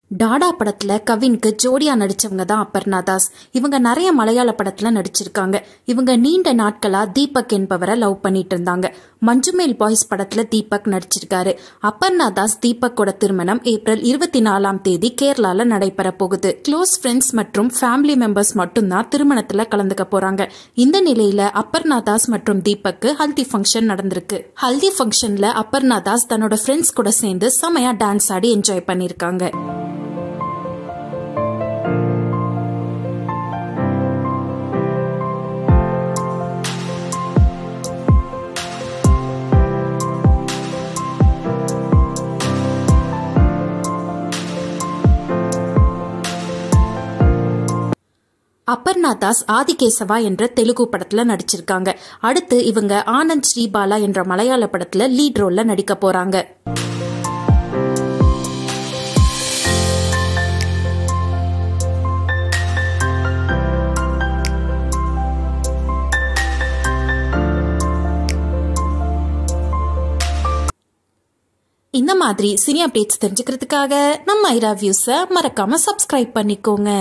டாடா படத்துல கவினுக்கு ஜோடியா நடிச்சவங்க தான் அபர்ணா தாஸ் இவங்க நிறைய மலையாள படத்துல நடிச்சிருக்காங்க இவங்க நீண்ட நாட்களா தீபக் என்பவரை லவ் பண்ணிட்டு இருந்தாங்க மஞ்சுமேல் பாய்ஸ் படத்துல தீபக் நடிச்சிருக்காரு அபர்ணா தாஸ் தீபக்கோட திருமணம் ஏப்ரல் இருபத்தி நாலாம் தேதி கேரளால நடைபெற போகுது க்ளோஸ் ஃப்ரெண்ட்ஸ் மற்றும் ஃபேமிலி மெம்பர்ஸ் மட்டும்தான் திருமணத்துல கலந்துக்க போறாங்க இந்த நிலையில அபர்ணா தாஸ் மற்றும் தீபக்கு ஹல்தி ஃபங்க்ஷன் நடந்திருக்கு ஹல்தி ஃபங்க்ஷன்ல அபர்ணா தாஸ் தன்னோட ஃப்ரெண்ட்ஸ் கூட சேர்ந்து செமையா டான்ஸ் ஆடி என்ஜாய் பண்ணிருக்காங்க அபர்ணா தாஸ் ஆதிகேசவா என்ற தெலுங்கு படத்துல நடிச்சிருக்காங்க அடுத்து இவங்க ஆனந்த் ஸ்ரீபாலா என்ற மலையாள படத்துல லீட் ரோல்ல நடிக்க போறாங்க இந்த மாதிரி சினி அப்டேட்ஸ் தெரிஞ்சுக்கிறதுக்காக நம்ம ஐரா வியூஸை மறக்காம சப்ஸ்கிரைப் பண்ணிக்கோங்க